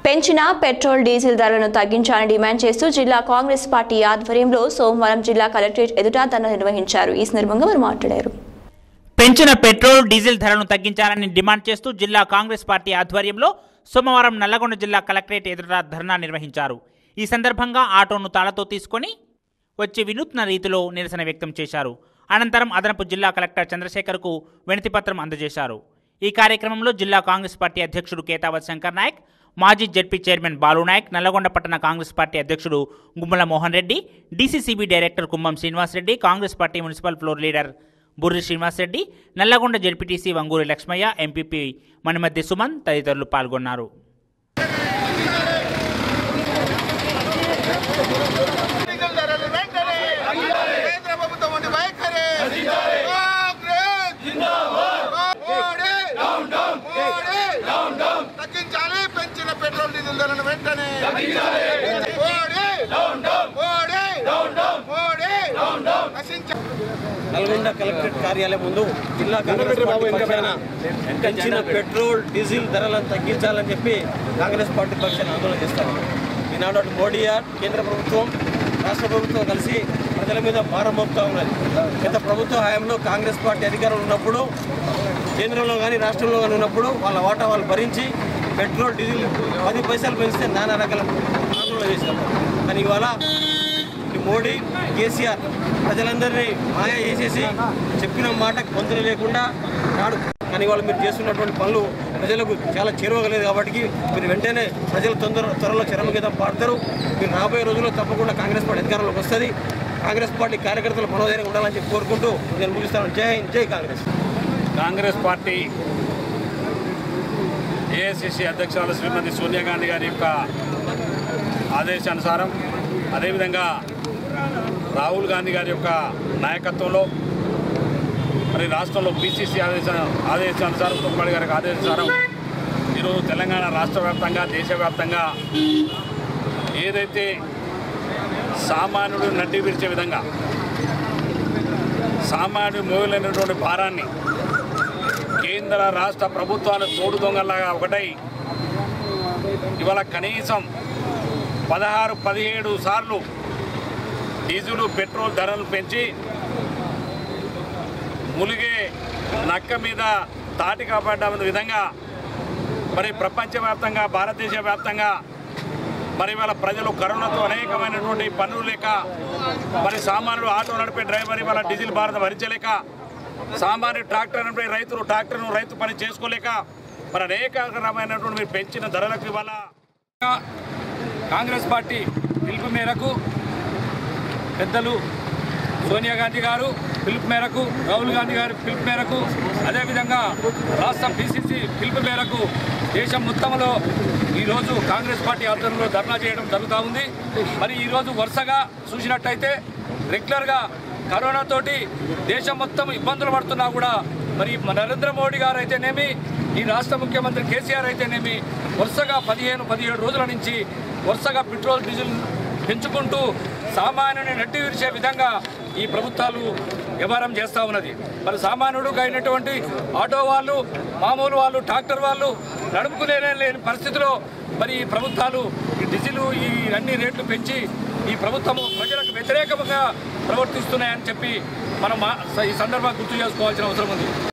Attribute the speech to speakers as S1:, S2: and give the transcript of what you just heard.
S1: పెంచిన petrol diesel ధరలను తగ్గించాలని డిమాండ్ చేస్తూ జిల్లా కాంగ్రెస్ పార్టీ ఆధ్వర్యంలో సోమవారం జిల్లా కలెక్టరేట్ ఎదుట ధర్నా నిర్వహించారు ఈ సందర్భంగా వారు మాట్లాడారు
S2: పెంచిన పెట్రోల్ డీజిల్ ధరలను తగ్గించాలని డిమాండ్ చేస్తూ జిల్లా కాంగ్రెస్ పార్టీ ఆధ్వర్యంలో సోమవారం నల్లగొండ జిల్లా కలెక్టరేట్ ఎదుట ధర్నా నిర్వహించారు ఈ సందర్భంగా ఆటోను తాళతో తీసుకొని వచ్చి వినూత్న రీతిలో నిరసన వ్యక్తం చేశారు అనంతరం అదనపు జిల్లా కలెక్టర్ చంద్రశేఖర్కు వినతిపత్రం అందజేశారు ఈ కార్యక్రమంలో జిల్లా కాంగ్రెస్ పార్టీ అధ్యక్షుడు కేతావత్ శంకర్ నాయక్ మాజీ జడ్పీ చైర్మన్ బాలు నాయక్ నల్లగొండ పట్టణ కాంగ్రెస్ పార్టీ అధ్యక్షుడు Gummala Mohan Reddy DCCB director Kummam Srinivasareddy Congress party municipal floor leader Burri Srinivasareddy Nalgonda ZPTC Vanguri Lakshmaiah MPP Manimaddi Suman తదితరులు పాల్గొన్నారు
S3: డీజిల్ ధరలు వెంటనే కేంద్ర ప్రభుత్వం వంటి వైఖరి కాంగ్రెస్ మోడీ మోడీ తగ్గించాలి పెంచిన పెట్రోల్ డీజిల్ ధరలను వెంటనే మోడీ మోడీ మోడీ నశించాలి
S4: నల్గొండ కలెక్టరేట్ కార్యాలయం ముందు జిల్లా కాంగ్రెస్ పార్టీ పక్షాన పెంచిన పెట్రోల్ డీజిల్ ధరలను తగ్గించాలని చెప్పి కాంగ్రెస్ పార్టీ పక్షాన ఆందోళన చేస్తాము ఈనాడు అటు మోడీ కేంద్ర ప్రభుత్వం రాష్ట్ర ప్రభుత్వం కలిసి ప్రజల మీద భారం మోపుతా ఉన్నది గత ప్రభుత్వ హయాంలో కాంగ్రెస్ పార్టీ అధికారంలో ఉన్నప్పుడు కేంద్రంలో కానీ రాష్ట్రంలో కానీ ఉన్నప్పుడు వాళ్ళ వాటా వాళ్ళు భరించి పెట్రోల్ డీజిల్ పది పైసలు పెంచితే నానా రకాల ఆందోళన చేశారు కానీ ఇవాళ ఈ మోడీ కేసీఆర్ ప్రజలందరినీ మాయ చేసేసి చెప్పిన మాట పొందన లేకుండా నాడు కానీ వాళ్ళు మీరు చేస్తున్నటువంటి పనులు ప్రజలకు చాలా చేరువగలేదు కాబట్టి మీరు వెంటనే ప్రజలు తొందర త్వరలో చరమగీతం పాడతారు మీరు రాబోయే రోజుల్లో తప్పకుండా కాంగ్రెస్ పార్టీ అధికారంలోకి వస్తుంది కాంగ్రెస్ పార్టీ కార్యకర్తలు మనోధైర్యం ఉండాలని చెప్పి కోరుకుంటూ నేను ముగిస్తాను జై హింద్ జై కాంగ్రెస్
S5: కాంగ్రెస్ పార్టీ ఏఐసిసి అధ్యక్షురాలు శ్రీమతి సోనియా గాంధీ గారి యొక్క ఆదేశానుసారం అదేవిధంగా రాహుల్ గాంధీ గారి యొక్క నాయకత్వంలో మరి రాష్ట్రంలో బీసీసీ ఆదేశ ఆదేశానుసారం తుమ్మడి గారి ఆదేశానుసారం ఈరోజు తెలంగాణ రాష్ట్ర వ్యాప్తంగా దేశవ్యాప్తంగా ఏదైతే సామాన్యుడు నడ్డి విరిచే విధంగా సామాన్యుడు మోయలేనటువంటి భారాన్ని కేంద్ర రాష్ట్ర ప్రభుత్వాలు తోడు దొంగలాగా ఒకటై ఇవాళ కనీసం పదహారు పదిహేడు సార్లు డీజిల్ పెట్రోల్ ధరలు పెంచి ములిగే నక్క మీద తాటి కాపాడ్డ విధంగా మరి ప్రపంచవ్యాప్తంగా భారతదేశ వ్యాప్తంగా మరి ఇవాళ ప్రజలు కరోనాతో అనేకమైనటువంటి పనులు లేక మరి సామాన్యుడు ఆటో నడిపే డ్రైవర్ ఇవాళ డీజిల్ భారత భరించలేక సామాన్య ట్రాక్టర్ నడిపే రైతులు ట్రాక్టర్ను రైతు పని చేసుకోలేక మరి అనేక రకమైనటువంటి మీరు పెంచిన ధరలకు ఇవాళ కాంగ్రెస్ పార్టీ పిలుపు మేరకు పెద్దలు సోనియా గాంధీ గారు పిలుపు మేరకు రాహుల్ గాంధీ గారి పిలుపు మేరకు అదేవిధంగా రాష్ట్ర పిసిసి పిలుపు మేరకు దేశం మొత్తంలో ఈరోజు కాంగ్రెస్ పార్టీ ఆధ్వర్యంలో ధర్నా చేయడం జరుగుతూ ఉంది మరి ఈరోజు వరుసగా చూసినట్టయితే రెగ్యులర్గా కరోనాతోటి దేశం మొత్తం ఇబ్బందులు పడుతున్నా కూడా మరి నరేంద్ర మోడీ గారు అయితేనేమి ఈ రాష్ట్ర ముఖ్యమంత్రి కేసీఆర్ అయితేనేమి వరుసగా పదిహేను పదిహేడు రోజుల నుంచి వరుసగా పెట్రోల్ డీజిల్ పెంచుకుంటూ సామాన్యుని నట్టి విరిచే విధంగా ఈ ప్రభుత్వాలు వ్యవహారం చేస్తూ ఉన్నది మరి సామాన్యుడుగా అయినటువంటి ఆటో వాళ్ళు మామూలు వాళ్ళు ట్రాక్టర్ వాళ్ళు నడుపుకునే లేని పరిస్థితిలో మరి ఈ ప్రభుత్వాలు ఈ డీజిల్ ఈ అన్ని రేట్లు పెంచి ఈ ప్రభుత్వము ప్రజలకు వ్యతిరేకంగా ప్రవర్తిస్తున్నాయని చెప్పి మనం మా- ఈ సందర్భంగా గుర్తు చేసుకోవాల్సిన అవసరం ఉంది